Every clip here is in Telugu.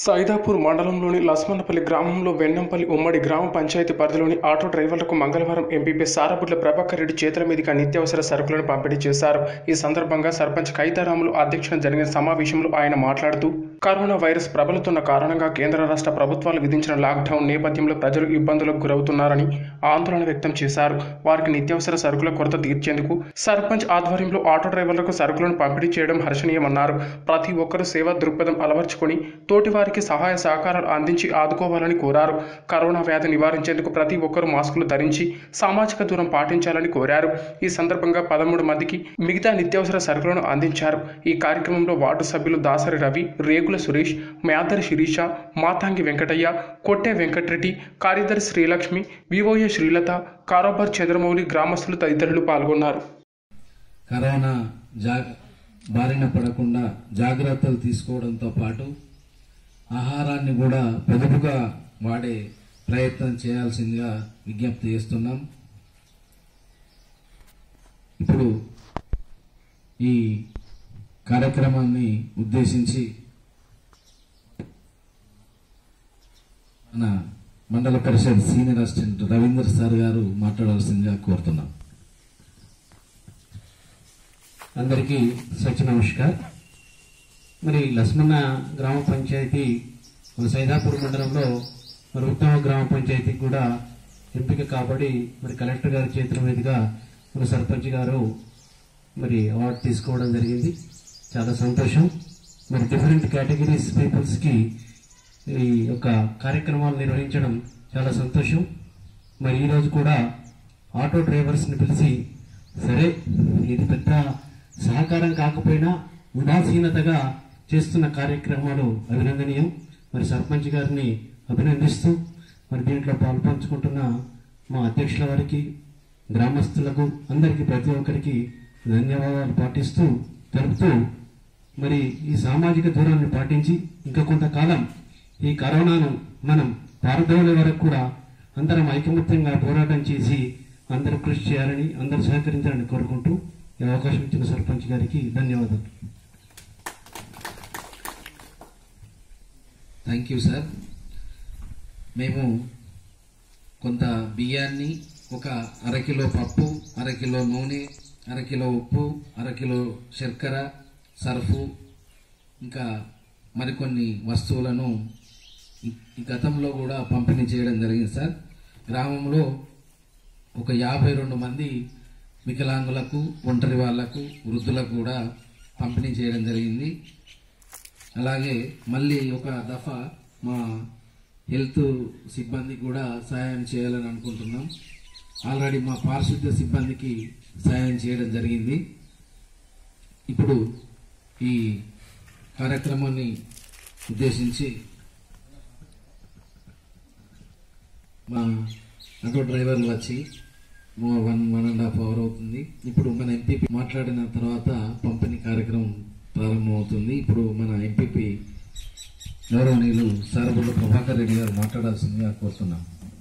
సైదాపూర్ మండలంలోని లస్మన్నపల్లి గ్రామంలో వెన్నంపల్లి ఉమ్మడి గ్రామ పంచాయతీ పరిధిలోని ఆటో డ్రైవర్లకు మంగళవారం ఎంపీపీ సారబుడ్ల ప్రభాకర్ రెడ్డి చేతుల మీదుగా నిత్యావసర సరుకులను పంపిణీ చేశారు ఈ సందర్భంగా సర్పంచ్ కైతారాములు అధ్యక్షతన జరిగిన సమావేశంలో ఆయన మాట్లాడుతూ కరోనా వైరస్ ప్రబలుతున్న కారణంగా కేంద్ర రాష్ట్ర ప్రభుత్వాలు విధించిన లాక్డౌన్ నేపథ్యంలో ప్రజలు ఇబ్బందులకు గురవుతున్నారని ఆందోళన వ్యక్తం చేశారు వారికి నిత్యావసర సరుకుల కొరత తీర్చేందుకు సర్పంచ్ ఆధ్వర్యంలో ఆటో డ్రైవర్లకు సరుకులను పంపిణీ చేయడం హర్షణీయమన్నారు ప్రతి ఒక్కరూ సేవా దృక్పథం అలవర్చుకొని తోటి వారికి సహాయ సహకారాలు అందించి ఆదుకోవాలని కోరారు కరోనా వ్యాధి నివారించేందుకు ప్రతి ఒక్కరూ మాస్కులు ధరించి సామాజిక దూరం పాటించాలని కోరారు ఈ సందర్భంగా పదమూడు మందికి మిగతా నిత్యావసర సరుకులను అందించారు ఈ కార్యక్రమంలో వార్డు సభ్యులు దాసరి రవి రేగుల సురేష్ మ్యాదరి శిరీష మాతాంగి వెంకటయ్య కొట్టే వెంకటరెడ్డి కార్యదర్శి శ్రీలక్ష్మి వివోఏ శ్రీలత కారోబార్ చంద్రమౌళి గ్రామస్తులు తదితరులు పాల్గొన్నారు కరోనా జా బారిన పడకుండా జాగ్రత్తలు తీసుకోవడంతో పాటు ఆహారాన్ని కూడా పొదుపుగా వాడే ప్రయత్నం చేయాల్సిందిగా విజ్ఞప్తి చేస్తున్నాం ఇప్పుడు ఈ కార్యక్రమాన్ని ఉద్దేశించి మన మండల పరిషత్ సీనియర్ అసిస్టెంట్ రవీందర్ సార్ గారు మాట్లాడాల్సిందిగా కోరుతున్నాం అందరికీ సత్య నమస్కార్ మరి లస్మన్న గ్రామ పంచాయతీ మన సైదాపూర్ మండలంలో మరి ఉత్తమ గ్రామ పంచాయతీకి కూడా ఎంపిక కాబడి మరి కలెక్టర్ గారి చేతుల మీదుగా మన సర్పంచ్ గారు మరి అవార్డు తీసుకోవడం జరిగింది చాలా సంతోషం మరి డిఫరెంట్ కేటగిరీస్ పీపుల్స్కి ఈ యొక్క కార్యక్రమాలు నిర్వహించడం చాలా సంతోషం మరి ఈరోజు కూడా ఆటో డ్రైవర్స్ని పిలిచి సరే ఇది పెద్ద సహకారం కాకపోయినా ఉదాసీనతగా చేస్తున్న కార్యక్రమాలు అభినందనీయం మరి సర్పంచ్ గారిని అభినందిస్తూ మరి దీంట్లో పాల్పంచుకుంటున్న మా అధ్యక్షుల వారికి గ్రామస్తులకు అందరికీ ప్రతి ఒక్కరికి ధన్యవాదాలు పాటిస్తూ తెలుపుతూ మరి ఈ సామాజిక దూరాన్ని పాటించి ఇంకా కొంతకాలం ఈ కరోనాను మనం పారదోలే వరకు కూడా అందరం ఐకమత్యంగా పోరాటం చేసి అందరూ కృషి చేయాలని అందరూ సహకరించాలని కోరుకుంటూ ఈ అవకాశం ఇచ్చిన సర్పంచ్ గారికి ధన్యవాదాలు థ్యాంక్ యూ సార్ మేము కొంత బియ్యాన్ని ఒక అరకిలో పప్పు అరకిలో నూనె అరకిలో ఉప్పు అరకిలో శర్కర సర్ఫు ఇంకా మరికొన్ని వస్తువులను ఈ- ఈ గతంలో కూడా పంపిణీ చేయడం జరిగింది సార్ గ్రామంలో ఒక యాభై రెండు మంది వికలాంగులకు ఒంటరి వాళ్లకు వృద్ధులకు కూడా పంపిణీ చేయడం జరిగింది అలాగే మళ్ళీ ఒక దఫా మా హెల్త్ సిబ్బంది కూడా సహాయం చేయాలని అనుకుంటున్నాం ఆల్రెడీ మా పారిశుద్ధ్య సిబ్బందికి సహాయం చేయడం జరిగింది ఇప్పుడు ఈ కార్యక్రమాన్ని ఉద్దేశించి మా ఆటో డ్రైవర్లు వచ్చి మో- one one and half hour అవుతుంది ఇప్పుడు మన ఎంపీపీ మాట్లాడిన తర్వాత పంపిణీ కార్యక్రమం ప్రారంభమవుతుంది ఇప్పుడు మన ఎంపీపీ గౌరవనీయులు సారబుల్ల ప్రభాకర్ రెడ్డి గారు మాట్లాడాల్సిందిగా కోరుతున్నాం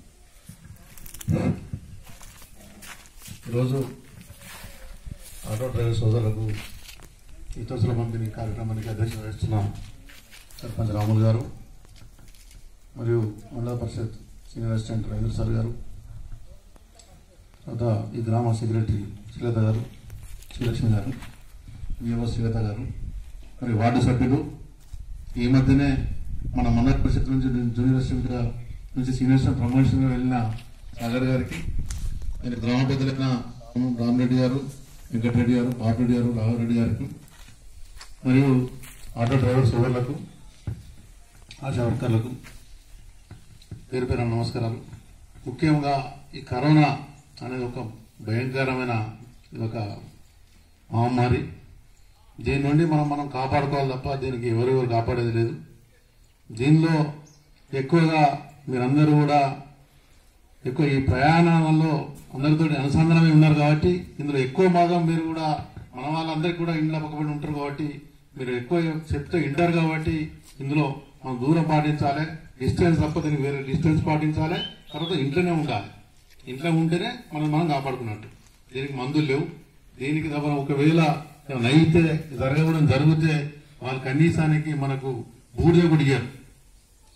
ఈరోజు ఆటో డ్రైవర్ సోదరులకు ఇతరుల పంపిణీ కార్యక్రమానికి అధ్యక్షత వహిస్తున్న సర్పంచ్ రాములు గారు మరియు మండల పరిషత్ సీనియర్ అసిస్టెంట్ రవీంద్ర సార్ గారు తర్వాత ఈ గ్రామ సెక్రటరీ శ్రీలత గారు శ్రీలక్ష్మి గారు విఎవ శ్రీలత గారు మరి వార్డు సభ్యులు ఈ మధ్యనే మన మండల పరిషత్ నుంచి జూనియర్ అసిస్టెంట్గా నుంచి సీనియర్ అసిస్టెంట్ ప్రమోషన్గా వెళ్ళిన సాగర్ గారికి నేను గ్రామ పెద్దలైన రామరెడ్డి గారు వెంకటరెడ్డి గారు బాపిరెడ్డి గారు రాఘవరెడ్డి గారికి మరియు ఆటో డ్రైవర్ సోదరులకు ఆశా వర్కర్లకు పేరు పేరు నమస్కారాలు ముఖ్యంగా ఈ కరోనా అనేది ఒక భయంకరమైన ఇది ఒక మహమ్మారి దీని నుండి మనం మనం కాపాడుకోవాలి తప్ప దీనికి ఎవరెవరు కాపాడేది లేదు దీనిలో ఎక్కువగా మీరందరూ కూడా ఎక్కువ ఈ ప్రయాణాలలో అందరితో అనుసంధానమై ఉన్నారు కాబట్టి ఇందులో ఎక్కువ భాగం మీరు కూడా మన వాళ్ళందరికీ కూడా ఇంట్లో పక్కబడి ఉంటారు కాబట్టి మీరు ఎక్కువ చెప్తే వింటారు కాబట్టి ఇందులో మనం దూరం పాటించాలి డిస్టెన్స్ తప్ప దీనికి వేరే డిస్టెన్స్ పాటించాలి తర్వాత ఇంట్లోనే ఉండాలి ఇంట్లో ఉంటేనే మనం మనం కాపాడుకున్నట్టు దీనికి మందులు లేవు దీనికి తప్ప ఒకవేళ ఏమైనా అయితే జరగడం జరిగితే వాళ్ళ కనీసానికి మనకు బూడిద కూడా ఇయ్యరు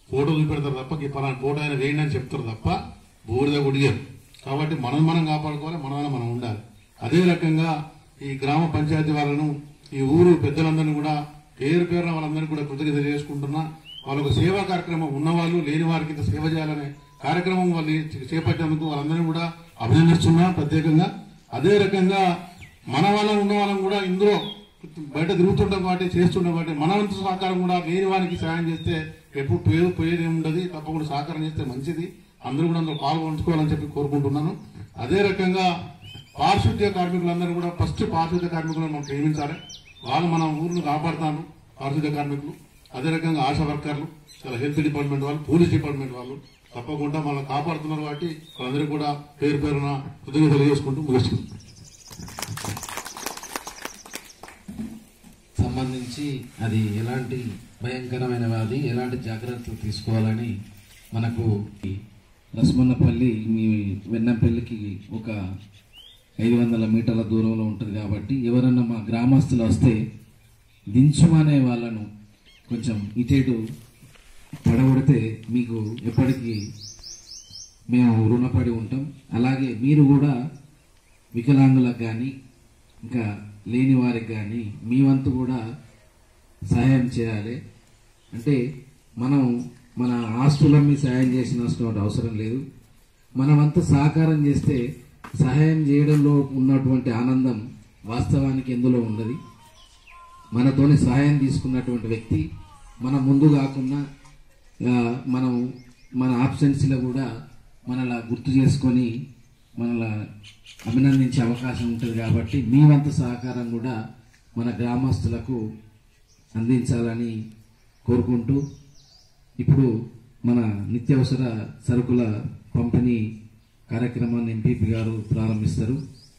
ఫోటో చూపెడతారు తప్ప ఈ పలానా ఫోటో ఆయన వేయండి అని చెప్తారు తప్ప బూడిద గుడిగారు కాబట్టి మనం మనం కాపాడుకోవాలి మన మనం ఉండాలి అదే రకంగా ఈ గ్రామ పంచాయతీ వాళ్ళను ఈ ఊరు పెద్దలందరినీ కూడా పేరు పేరున వాళ్ళందరినీ కూడా కృతజ్ఞత చేసుకుంటున్నా వాళ్ళకు సేవా కార్యక్రమం ఉన్నవాళ్ళు లేని వారికి ఇంత సేవ చేయాలనే కార్యక్రమం వాళ్ళు చేపట్టినందుకు వాళ్ళందరినీ కూడా అభినందిస్తున్నా ప్రత్యేకంగా అదే రకంగా మన వాళ్ళం ఉన్న వాళ్ళం కూడా ఇందులో బయట తిరుగుతుంటాం కాబట్టి చేస్తుంటాం కాబట్టి మన వంతు సహకారం కూడా లేని వారికి సాయం చేస్తే ఎప్పుడు పేరు పేరు ఏముండదు తప్పకుండా సహకారం చేస్తే మంచిది అందరూ కూడా అందులో పాల్గొంచుకోవాలని చెప్పి కోరుకుంటున్నాను అదే రకంగా పారిశుద్ధ్య కార్మికులందరూ కూడా ఫస్ట్ పారిశుద్ధ్య కార్మికులను మనం ప్రేమించాలి వాళ్ళు మన ఊరిని కాపాడుతాను పారిశుద్ధ్య కార్మికులు అదే రకంగా ఆశా వర్కర్లు చాలా హెల్త్ డిపార్ట్మెంట్ వాళ్ళు పోలీస్ డిపార్ట్మెంట్ వాళ్ళు తప్పకుండా మనం కాపాడుతున్నారు కాబట్టి వాళ్ళందరూ కూడా పేరు పేరున కృతజ్ఞతలు చేసుకుంటూ ముగిస్తున్నాం సంబంధించి అది ఎలాంటి భయంకరమైన వ్యాధి ఎలాంటి జాగ్రత్తలు తీసుకోవాలని మనకు ఈ లస్మన్నపల్లి మీ వెన్నంపల్లికి ఒక ఐదు వందల మీటర్ల దూరంలో ఉంటుంది కాబట్టి ఎవరన్నా మా గ్రామస్తులు వస్తే దించుమనే వాళ్ళను కొంచెం ఇటేటు పడగొడితే మీకు ఎప్పటికీ మేము రుణపడి ఉంటాం అలాగే మీరు కూడా వికలాంగులకు కానీ ఇంకా లేని వారికి కానీ మీ వంతు కూడా సహాయం చేయాలి అంటే మనం మన ఆస్తులమ్మి సహాయం చేసినటువంటి అవసరం లేదు మన వంతు సహకారం చేస్తే సహాయం చేయడంలో ఉన్నటువంటి ఆనందం వాస్తవానికి ఎందులో ఉండదు మనతోని సహాయం తీసుకున్నటువంటి వ్యక్తి మన ముందు కాకుండా ఆ, మనం మన ఆబ్సెన్స్లో కూడా మనలా గుర్తు చేసుకొని మనలా అభినందించే అవకాశం ఉంటుంది కాబట్టి మీ వంతు సహకారం కూడా మన గ్రామస్తులకు అందించాలని కోరుకుంటూ ఇప్పుడు మన నిత్యావసర సరుకుల పంపిణీ కార్యక్రమాన్ని ఎంపీపీ గారు ప్రారంభిస్తారు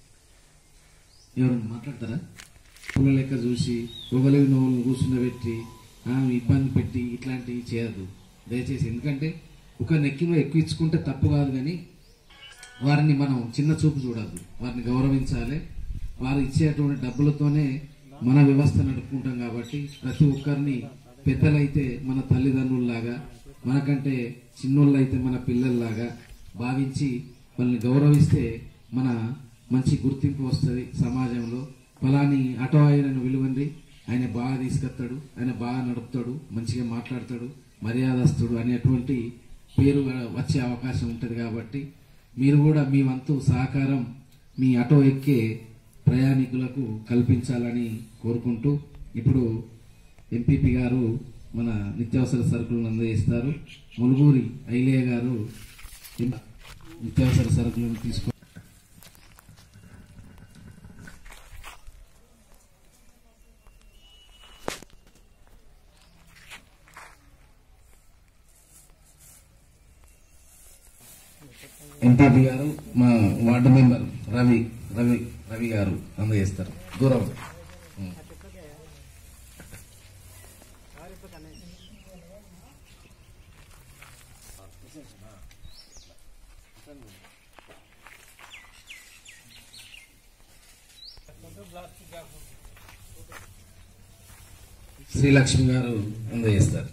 ఎవరైనా మాట్లాడతారా పుల్ల లెక్క చూసి ఒకరికి నవ్వులు కూర్చుండబెట్టి ఆ, ఇబ్బంది పెట్టి ఇట్లాంటివి చేయదు దయచేసి ఎందుకంటే ఒక నెక్కిలో ఎక్కువ ఇచ్చుకుంటే తప్పు కాదు కానీ వారిని మనం చిన్న చూపు చూడద్దు వారిని గౌరవించాలి వారు ఇచ్చేటువంటి డబ్బులతోనే మన వ్యవస్థ నడుపుకుంటాం కాబట్టి ప్రతి ఒక్కరిని పెద్దలైతే మన తల్లిదండ్రుల్లాగా మనకంటే చిన్నోళ్ళైతే మన పిల్లల్లాగా భావించి వాళ్ళని గౌరవిస్తే మన మంచి గుర్తింపు వస్తుంది సమాజంలో ఫలాని ఆటో ఆయనను విలువండి ఆయన బాగా తీసుకొస్తాడు ఆయన బాగా నడుపుతాడు మంచిగా మాట్లాడతాడు మర్యాదస్తుడు అనేటువంటి పేరు వచ్చే అవకాశం ఉంటుంది కాబట్టి మీరు కూడా మీ వంతు సహకారం మీ ఆటో ఎక్కే ప్రయాణికులకు కల్పించాలని కోరుకుంటూ ఇప్పుడు ఎంపీపీ గారు మన నిత్యావసర సరుకులను అందజేస్తారు ములుగూరి ఐలయ్య గారు నిత్యావసర సరుకులను తీసుకో ఎంపీపీ గారు మా వార్డు మెంబర్ రవి రవి రవి గారు అందజేస్తారు దూరం ఉం. శ్రీలక్ష్మి గారు అందజేస్తారు